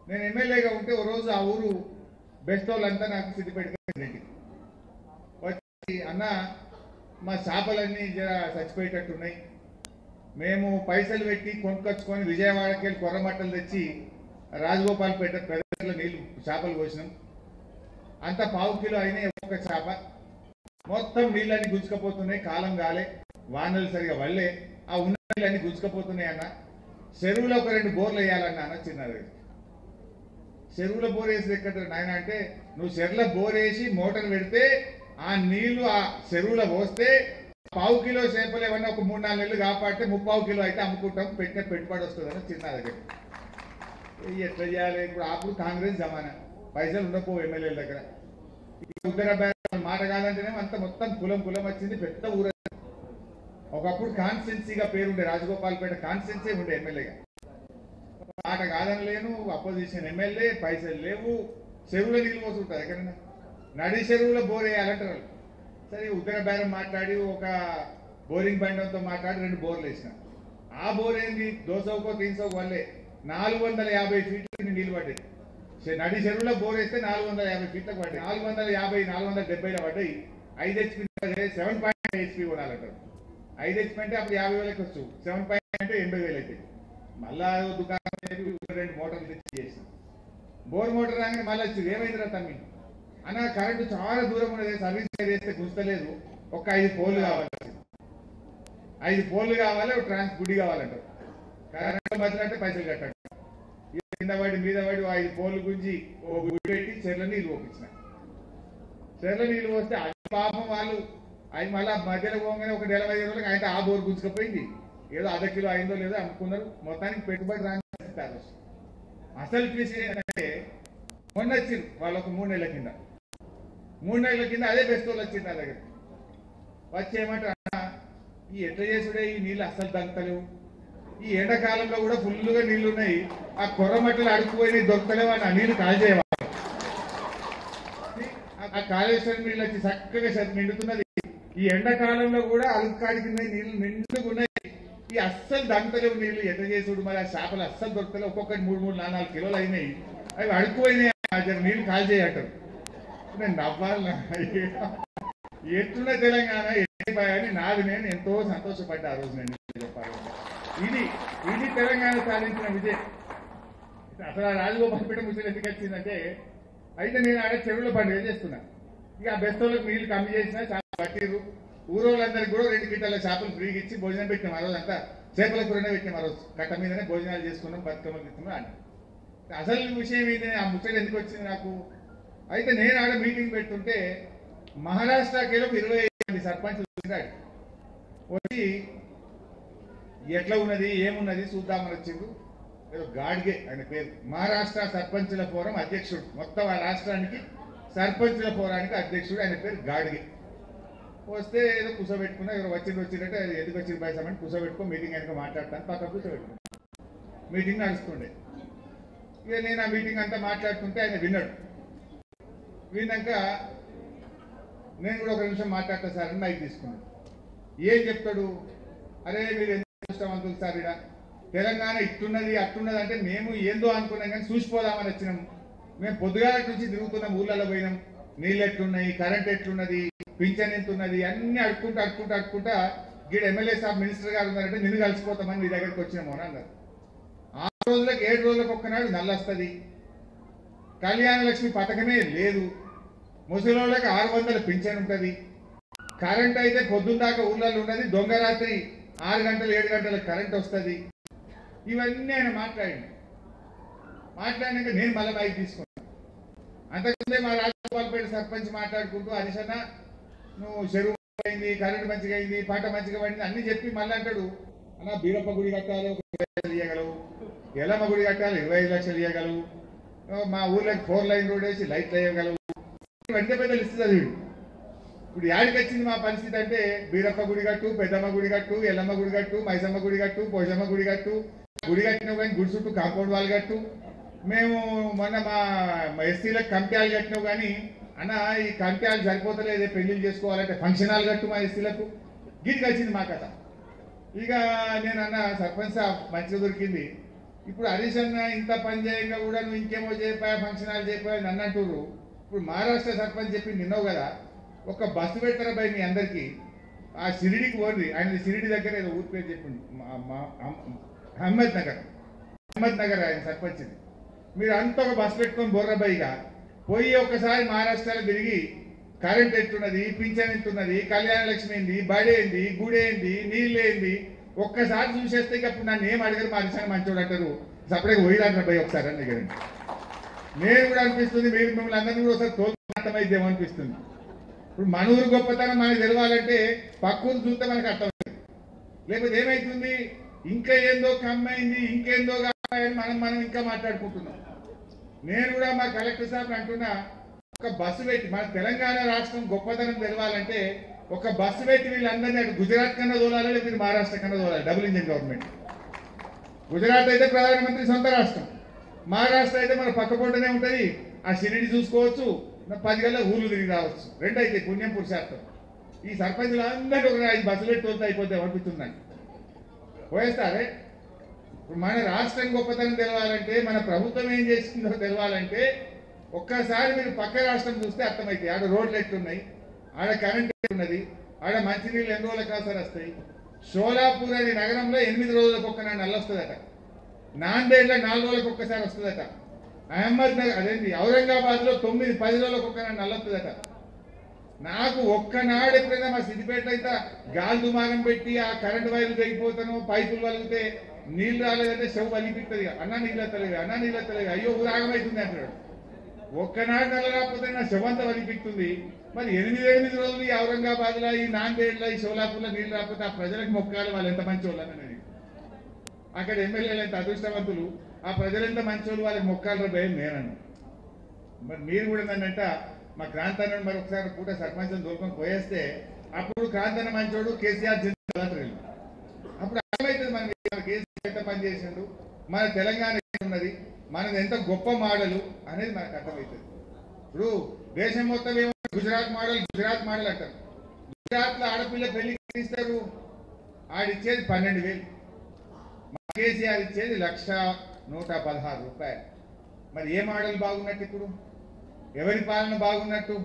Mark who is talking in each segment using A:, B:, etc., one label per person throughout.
A: నేను ఎమ్మెల్యేగా ఉంటే ఓ రోజు ఆ ఊరు బెస్ట్ వాళ్ళంతా నాకు సిద్దిపేట రెడ్డి వచ్చి అన్న మా చేపలన్నీ జర చచ్చిపోయేటట్టున్నాయి మేము పైసలు పెట్టి కొనుక్కొచ్చుకొని విజయవాడకి వెళ్ళి కొర్రమట్టలు తెచ్చి రాజగోపాల్పేట పెద్ద నీళ్ళు చేపలు పోసినాం అంత పావు కిలో అయినాయి ఒక్కొక్క చేప మొత్తం నీళ్ళన్నీ గుంజుకపోతున్నాయి కాలం గాలే వానలు సరిగా వల్లే ఆ ఉన్న నీళ్ళన్నీ గుంజుకపోతున్నాయి అన్న చెరువులో ఒక రెండు బోర్లు వేయాలన్న అన్న చిన్నది చెరువులో బోర్ వేసి ఎక్కడ నాయన అంటే నువ్వు చెరువులో బోర్ వేసి మోటార్ పెడితే ఆ నీళ్లు ఆ చెరువులో పోస్తే పావు కిలో చేపలు ఏమన్నా ఒక మూడు నాలుగు నెలలు కాపాడితే ముప్పావు కిలో అయితే అమ్ముకుంటాం పెట్టిన పెట్టుబడి వస్తుందని చిన్న దగ్గర ఈ ఎట్లా చేయాలి ఇప్పుడు అప్పుడు కాంగ్రెస్ జమానా పైసలు ఉండకపోవు ఎమ్మెల్యేల దగ్గర ఈ ఉత్తర బ్యాంక్ మాట కాదంటేనే అంత మొత్తం కులం కులం వచ్చింది పెద్ద ఊరు ఒకప్పుడు కాన్స్టిట్యున్సీగా పేరుండే రాజగోపాల్పేట కాన్స్టిట్యున్సీ ఉండే ఎమ్మెల్యేగా మాట కాదని లేను అపోజిషన్ ఎమ్మెల్యే పైసలు లేవు చెరువులో నీళ్ళు పోతుంటారు ఎక్కడైనా నడి చెరువులో బోర్ వేయాలంటారు వాళ్ళు. సరే ఉత్తర బేరం మాట్లాడి ఒక బోరింగ్ బండంతో మాట్లాడి రెండు బోర్లు వేసిన ఆ బోర్ ఏంది దోసవుకో తీన్సోకో వల్లే నాలుగు వందల యాభై ఫీట్లకి నీళ్ళు పడ్డాయి చె- నడి చెరువులో బోర్ వేస్తే నాలుగు వందల యాభై ఫీట్లకు పడ్డాయి నాలుగు వందల యాభై నాలుగు వందల డెబ్బైలో పడ్డాయి ఐదు హెచ్పి సెవెన్ పాయింట్ హెచ్పి కొనాలంటారు ఐదు హెచ్పి అంటే అప్పుడు యాభై వేలకు వచ్చు సెవెన్ పాయింట్ అంటే ఎనభై వేలు అయితే మళ్ళా దుకాణం చెప్పి రెండు మోటార్లు తెచ్చి చేసిన బోర్ మోటార్ రాగానే మళ్ళీ వచ్చింది ఏమైందిరా తమ్మి అన్న కరెంటు చాలా దూరం ఉన్నది సర్వీస్ చేస్తే గుంజతలేదు ఒక ఐదు పోల్లు కావాలి ఐదు పోల్లు కావాలి ఒక ట్రాన్స్ గుడి కావాలంట కరెంటు మధ్యలో పైసలు కట్టాడు ఈ కింద పడి మీద పడి ఓ ఐదు పోల్లు గుంజి ఓ గుడి పెట్టి చెర్ల నీళ్ళు పోపించిన చెర్ల నీళ్ళు పోస్తే అది పాపం వాళ్ళు అవి మళ్ళీ మధ్యలో పోగానే ఒక నెల ఐదు రోజులకు ఆయన ఆ బోర్ గుంజుకపోయింది ఏదో అర్ధ కిలో అయిందో లేదో అమ్ముకున్నారు మొత్తానికి పెట్టుబడి రాని అసలు ట్విస్ట్ ఏంటంటే మొన్న వచ్చింది వాళ్ళు ఒక మూడు నెలల కింద మూడు నెలల కింద అదే బెస్ట్ వాళ్ళు వచ్చింది నా దగ్గర వచ్చి ఏమంటారు "అన్న, ఈ ఎట్లా చేసుడే ఈ నీళ్ళు అస్సలు తగ్గుతలేవు ఈ ఎండాకాలంలో కూడా ఫుల్గా నీళ్లు ఉన్నాయి ఆ కొర్రమట్టలు అడుక్కుపోయి దొరకలేవు అని ఆ నీళ్లు కాల్చేయవా ఆ కాళేశ్వరం నీళ్ళు వచ్చి చక్కగా సరి నిండుతున్నది ఈ ఎండాకాలంలో కూడా అలుకాడికి ఉన్నాయి నీళ్లు నిండుగా ఉన్నాయి ఈ అస్సలు దంతలేవు నీళ్లు ఎట్లా చేసుడు మరి ఆ చేపలు అస్సలు దొరకలేవు ఒక్కొక్కటి మూడు మూడు నాలుగు నాలుగు కిలోలు అయినాయి అవి అడుక్కుపోయినాయి ఆ జర నీళ్లు కాల్చేయి అంటారు నేను నవ్వాలి ఎట్లున్న తెలంగాణ అని నాది నేను ఎంతో సంతోషపడ్డా ఆ రోజు నేను చెప్పాలంటే ఇది ఇది తెలంగాణ సాధించిన విజయం అసలు ఆ రాజగోపాల్పేట ముచ్చట ఎందుకు వచ్చిందంటే అయితే నేను ఆడ చెరువులో పండుగ చేస్తున్నా ఇక ఆ బెస్తోళ్ళకి నీళ్లు కమ్మి చేసినా చేపలు పట్టిర్రు ఊరోళ్ళందరికీ కూడా రెండు గిట్టల చేపలు ఫ్రీగా ఇచ్చి భోజనం పెట్టినాం ఆ రోజు అంతా చేపల కూరనే పెట్టినాం ఆ రోజు కట్ట మీదనే భోజనాలు చేసుకున్నాం బతుకమ్మలు ఇస్తున్నాం అని అసలు విషయం ఏంటి ఆ ముచ్చట ఎందుకు వచ్చింది నాకు అయితే నేను ఆడ మీటింగ్ పెడుతుంటే మహారాష్ట్రకి ఇరవై ఐదు మంది సర్పంచులు వచ్చినాడు వచ్చి ఎట్లా ఉన్నది ఏమున్నది చూద్దామని వచ్చిండు ఏదో గాడ్గే ఆయన పేరు మహారాష్ట్ర సర్పంచుల ఫోరం అధ్యక్షుడు మొత్తం ఆ రాష్ట్రానికి సర్పంచుల ఫోరానికి అధ్యక్షుడు ఆయన పేరు గాడ్గే వస్తే ఏదో కూర్చోబెట్టుకున్నా ఎవరు వచ్చింది వచ్చిందంటే అది ఎందుకు వచ్చింది పైసామని కూర్చోబెట్టుకో మీటింగ్ వెనక మాట్లాడతాను పక్కన కూర్చోబెట్టుకున్నా మీటింగ్ నడుస్తుండే ఇక నేను ఆ మీటింగ్ అంతా మాట్లాడుతుంటే ఆయన విన్నాడు విన్నాక నేను కూడా ఒక నిమిషం మాట్లాడతా సార్ అని మైక్ తీసుకున్నాను ఏం చెప్తాడు అరే మీరు ఎంత అదృష్టవంతులు సార్ ఇడ తెలంగాణ ఇట్టున్నది అట్టున్నది అంటే మేము ఏందో అనుకున్నాం కానీ చూసిపోదామని వచ్చినాం మేము పొద్దుగాల నుంచి తిరుగుతున్నాం ఊళ్ళలో పోయినాం నీళ్ళు ఎట్లున్నాయి కరెంట్ ఎట్లున్నది పింఛన్ ఎంత ఉన్నది అన్ని అడుక్కుంటూ అడుక్కుంటూ అడుక్కుంటా గీడ ఎమ్మెల్యే సాబ్ మినిస్టర్ గారు ఉన్నారంటే నిన్ను కలిసిపోతామని మీ దగ్గరికి వచ్చినాము అని అన్నారు ఆ రోజులకు ఏడు రోజులకు ఒక్కనాడు నల్లొస్తుంది కళ్యాణ లక్ష్మి పథకమే లేదు ముసలోళ్ళకి ఆరు వందల పింఛన్ ఉంటుంది కరెంట్ అయితే పొద్దున్న దాకా ఊళ్ళలో ఉన్నది దొంగ రాత్రి ఆరు గంటలు ఏడు గంటలకు కరెంట్ వస్తుంది ఇవన్నీ ఆయన మాట్లాడింది మాట్లాడినాక నేను మళ్ళీ మైక్ తీసుకున్నాను అంతకుముందే మా రాజగోపాల్పేట సర్పంచ్ మాట్లాడుకుంటూ హరిశన్న నువ్వు చెరువు అయింది కరెంట్ మంచిగా అయింది పంట మంచిగా పడింది అన్ని చెప్పి మళ్ళీ అంటాడు అన్న బీరప్ప గుడి కట్టాలి ఒక ఇరవై లక్షలు ఇవ్వగలవు ఎల్లమ్మ గుడి కట్టాలి ఇరవై ఐదు లక్షలు ఇవ్వగలవు మా ఊర్లోకి ఫోర్ లైన్ రోడ్ వేసి లైట్లు వేయగలవు పెద్ద పెద్ద లిస్ట్ చదివాడు ఇప్పుడు యాడికి వచ్చింది మా పరిస్థితి అంటే బీరప్ప గుడి కట్టు పెద్దమ్మ గుడి కట్టు ఎల్లమ్మ గుడి కట్టు మైసమ్మ గుడి కట్టు పోషమ్మ గుడి కట్టు గుడి కట్టినావు కానీ గుడి చుట్టూ కాంపౌండ్ వాళ్ళు కట్టు మేము మొన్న మా మా ఎస్సీలకు కంప్యాలు కట్టినావు కానీ అన్న ఈ కంప్యాలు సరిపోతలేదే పెళ్లిళ్ళు చేసుకోవాలంటే ఫంక్షన్ హాల్ కట్టు మా ఎస్సీలకు గీటికి వచ్చింది మా కథ ఇక నేను అన్న సర్పంచ్ సాబ్ మంచిగా దొరికింది ఇప్పుడు హరీష్ అన్న ఇంత పని చేయంగా కూడా నువ్వు ఇంకేమో చెప్పా ఫంక్షన్ హాల్ చెప్పా నన్ను అంటున్నారు ఇప్పుడు మహారాష్ట్ర సర్పంచ్ చెప్పి నిన్నావు కదా ఒక బస్సు పెట్టరా బై మీ అందరికీ ఆ షిరిడికి పోండి ఆయన షిరిడి దగ్గర ఏదో ఊరి పేరు చెప్పింది మా- మా- అహ్- అహ్మద్ నగర్ అహ్మద్ నగర్ ఆయన సర్పంచ్ మీరు అంత ఒక బస్సు పెట్టుకొని బొర్రబాయిగా పోయి ఒకసారి మహారాష్ట్రలో తిరిగి కరెంట్ ఎట్టున్నది పింఛన్ ఎట్టున్నది కళ్యాణ లక్ష్మి ఏంది బడి ఏంది గుడి ఏంది నీళ్ళు ఏంది ఒక్కసారి చూసేస్తే ఇక అప్పుడు నన్ను ఏం అడిగారు మా హరిశాన మంచోడు అంటారు సపరేట్గా పోయిదంటారు పోయి ఒకసారి అని అడిగారు నేను కూడా అనిపిస్తుంది మీరు మిమ్మల్ని అందరినీ కూడా ఒకసారి తోలు అర్థమైద్దేమో అనిపిస్తుంది ఇప్పుడు మన ఊరు గొప్పతనం మనకు తెలవాలంటే పక్కూరు చూస్తే మనకు అర్థమైంది లేకపోతే ఏమైతుంది ఇంకా ఏందో కమ్మైంది ఇంకేందో కామైంది మనం మనం ఇంకా మాట్లాడుకుంటున్నాం నేను కూడా మా కలెక్టర్ సాబ్ అంటున్నా ఒక బస్సు పెట్టి మన తెలంగాణ రాష్ట్రం గొప్పతనం తెలవాలంటే ఒక బస్సు పెట్టి వీళ్ళందరినీ అటు గుజరాత్ కన్నా తోలాలి లేకపోతే మహారాష్ట్ర కన్నా తోలాలి డబుల్ ఇంజిన్ గవర్నమెంట్ గుజరాత్ అయితే ప్రధానమంత్రి సొంత రాష్ట్రం మహారాష్ట్ర అయితే మన పక్క పొంటనే ఉంటుంది ఆ షిరిడి చూసుకోవచ్చు పది గల్ల ఊర్లు తిరిగి రావచ్చు రెండు అయితే పుణ్యం పురుషార్థం ఈ సర్పంచులు అందరూ ఒక ఐదు బస్సులు పెట్టి తోలితే అయిపోతే అనిపిస్తుందండి పోయేస్తారే ఇప్పుడు మన రాష్ట్రం గొప్పతనం తెలవాలంటే మన ప్రభుత్వం ఏం చేస్తుందో తెలవాలంటే ఒక్కసారి మీరు పక్క రాష్ట్రం చూస్తే అర్థమైతాయి ఆడ రోడ్లు ఎట్టున్నాయి ఆడ కరెంట్ ఉన్నది ఆడ మంచినీళ్ళు ఎన్ని రోజులకు ఒకసారి వస్తాయి షోలాపూర్ అనే నగరంలో ఎనిమిది రోజులకు ఒక్క నల్ల వస్తుందట నాందేడ్లో నాలుగు రోజులకు ఒక్కసారి వస్తుందట అహ్మద్ నగర్ అదేంటి ఔరంగాబాద్ లో తొమ్మిది పది రోజులకు ఒక్క నల్ల వస్తుందట నాకు ఒక్కనాడు ఎప్పుడైనా మా సిద్దిపేట అయితే గాలి దుమారం పెట్టి ఆ కరెంట్ వైర్లు తెగిపోతాను పైపులు వలిగితే నీళ్లు రాలేదంటే చెవు వలిపిస్తుంది అన్న నీళ్ళు ఎత్తలేదు అన్న నీళ్ళు ఎత్తలేదు అయ్యో ఊరాగమవుతుంది అంటాడు ఒక్కనాడు నెల రాకపోతే నా చెవంతా వలిపిస్తుంది మరి ఎనిమిది ఎనిమిది రోజులు ఈ ఔరంగాబాద్ లో ఈ నాందేడ్లో ఈ షోలాపూర్లో నీళ్లు రాకపోతే ఆ ప్రజలకు మొక్కాలి వాళ్ళు ఎంత మంచి వాళ్ళు అనేది అక్కడ ఎమ్మెల్యేలు ఎంత అదృష్టవంతులు ఆ ప్రజలు ఎంత మంచి వాళ్ళు వాళ్ళకి మొక్కాలి భయం నేనన్ను మరి మీరు కూడా నన్నంట మా క్రాంతన్న మరి ఒకసారి పూట సర్పంచం దూరుకొని పోయేస్తే అప్పుడు క్రాంతన్న మంచోడు కేసీఆర్ జిల్లా అంటారు వీళ్ళు. అప్పుడు అర్థమవుతుంది మన మన కేసీఆర్ ఎంత పని చేసిండు మన తెలంగాణ ఎక్కడ ఉన్నది మనది ఎంత గొప్ప మోడలు అనేది మనకు అర్థమవుతుంది ఇప్పుడు దేశం మొత్తం ఏమో గుజరాత్ మోడల్ గుజరాత్ మోడల్ అంటారు గుజరాత్ లో ఆడపిల్ల పెళ్లి ఇస్తారు ఆడిచ్చేది పన్నెండు వేలు మా కేసీఆర్ ఇచ్చేది లక్ష నూట పదహారు రూపాయలు మరి ఏ మోడల్ బాగున్నట్టు ఇప్పుడు ఎవరి పాలన బాగున్నట్టు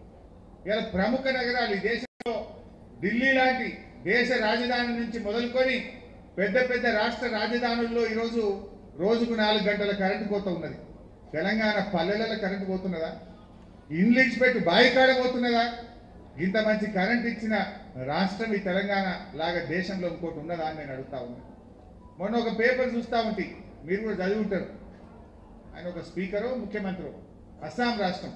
A: ఇలా ప్రముఖ నగరాలు ఈ దేశంలో ఢిల్లీ లాంటి దేశ రాజధాని నుంచి మొదలుకొని పెద్ద పెద్ద రాష్ట్ర రాజధానుల్లో ఈరోజు రోజుకు నాలుగు గంటల కరెంటు కోత ఉన్నది తెలంగాణ పల్లెలలో కరెంటు పోతున్నదా ఇంగ్లీష్ పెట్టి బాయి కాడ పోతున్నదా ఇంత మంచి కరెంట్ ఇచ్చిన రాష్ట్రం ఈ తెలంగాణ లాగా దేశంలో ఇంకోటి ఉన్నదా అని నేను అడుగుతా ఉన్నా మొన్న ఒక పేపర్ చూస్తా ఉంటే మీరు కూడా చదివి ఉంటారు ఆయన ఒక స్పీకరు ముఖ్యమంత్రి అస్సాం రాష్ట్రం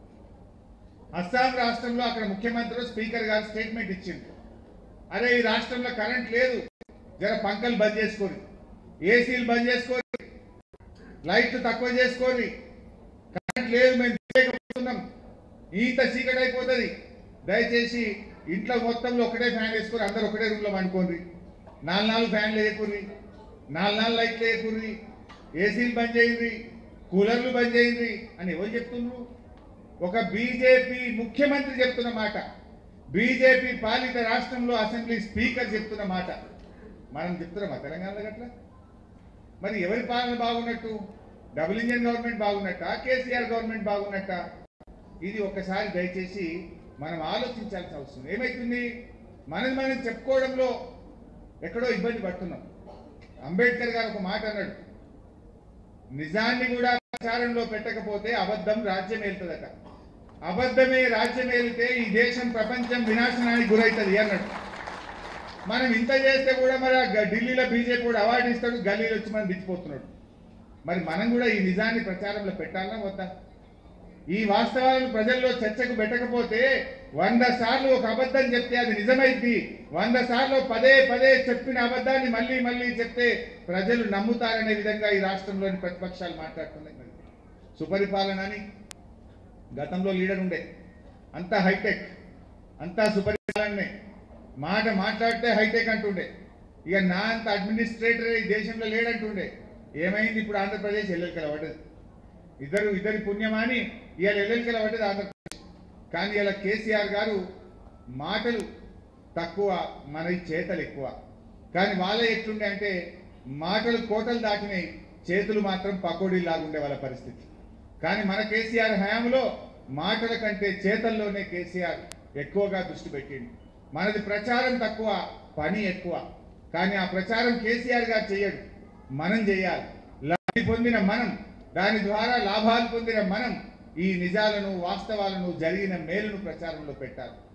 A: అస్సాం రాష్ట్రంలో అక్కడ ముఖ్యమంత్రి స్పీకర్ గారు స్టేట్మెంట్ ఇచ్చింది అరే ఈ రాష్ట్రంలో కరెంట్ లేదు జర పంకలు బంద్ చేసుకోరి ఏసీలు బంద్ చేసుకోరి లైట్లు తక్కువ చేసుకోరి కరెంట్ లేదు మేము చేయకపోతున్నాం ఈత చీకటి అయిపోతుంది దయచేసి ఇంట్లో మొత్తంలో ఒకటే ఫ్యాన్ వేసుకొని అందరు ఒకటే రూమ్ లో పండుకోండి నాలుగు నాలుగు ఫ్యాన్లు వేయకుర్రి నాలుగు నాలుగు లైట్లు వేయకుర్రి ఏసీలు బంద్ చేయండి కూలర్లు బంద్ చేయండి అని ఎవరు చెప్తున్నారు ఒక బీజేపీ ముఖ్యమంత్రి చెప్తున్న మాట బీజేపీ పాలిత రాష్ట్రంలో అసెంబ్లీ స్పీకర్ చెప్తున్న మాట మనం చెప్తున్నామా తెలంగాణలో గట్ల మరి ఎవరి పాలన బాగున్నట్టు డబుల్ ఇంజన్ గవర్నమెంట్ బాగున్నట్ట కేసీఆర్ గవర్నమెంట్ బాగున్నట్ట ఇది ఒక్కసారి దయచేసి మనం ఆలోచించాల్సిన అవసరం ఏమైతుంది మనది మనం చెప్పుకోవడంలో ఎక్కడో ఇబ్బంది పడుతున్నాం అంబేద్కర్ గారు ఒక మాట అన్నాడు నిజాన్ని కూడా ప్రచారంలో పెట్టకపోతే అబద్ధం రాజ్యం ఏలుతుందట అబద్ధమే రాజ్యం ఏలితే ఈ దేశం ప్రపంచం వినాశనానికి గురవుతుంది అన్నాడు మనం ఇంత చేస్తే కూడా మరి ఆ గ- ఢిల్లీలో బీజేపీ కూడా అవార్డు ఇస్తాడు గల్లీలో వచ్చి మనం దిచ్చిపోతున్నాడు మరి మనం కూడా ఈ నిజాన్ని ప్రచారంలో పెట్టాలా వద్దా ఈ వాస్తవాలను ప్రజల్లో చర్చకు పెట్టకపోతే వంద సార్లు ఒక అబద్ధం చెప్తే అది నిజమైంది వంద సార్లు పదే పదే చెప్పిన అబద్ధాన్ని మళ్ళీ మళ్ళీ చెప్తే ప్రజలు నమ్ముతారనే విధంగా ఈ రాష్ట్రంలోని ప్రతిపక్షాలు మాట్లాడుతున్నాయి మరి సుపరిపాలన అని గతంలో లీడర్ ఉండే అంతా హైటెక్ అంతా సుపరిపాలనే మాట మాట్లాడితే హైటెక్ అంటుండే ఇక నా అంత అడ్మినిస్ట్రేటర్ ఈ దేశంలో లేడంటుండే ఏమైంది ఇప్పుడు ఆంధ్రప్రదేశ్ ఎల్లెలకల పడ్డది ఇద్దరు ఇద్దరి పుణ్యమాని ఇవాళ ఎల్లెలకల పడ్డది ఆంధ్రప్రదేశ్ కానీ ఇలా కేసీఆర్ గారు మాటలు తక్కువ మన చేతలు ఎక్కువ కానీ వాళ్ళ ఎట్లుండే అంటే మాటలు కోటలు దాటినాయి చేతులు మాత్రం పకోడీలాగా ఉండే వాళ్ళ పరిస్థితి కానీ మన కేసీఆర్ హయాంలో మాటల కంటే చేతల్లోనే కేసీఆర్ ఎక్కువగా దృష్టి పెట్టిండు మనది ప్రచారం తక్కువ పని ఎక్కువ కానీ ఆ ప్రచారం కేసీఆర్ గారు చేయడు మనం చేయాలి లబ్ధి పొందిన మనం దాని ద్వారా లాభాలు పొందిన మనం ఈ నిజాలను వాస్తవాలను జరిగిన మేలును ప్రచారంలో పెట్టాలి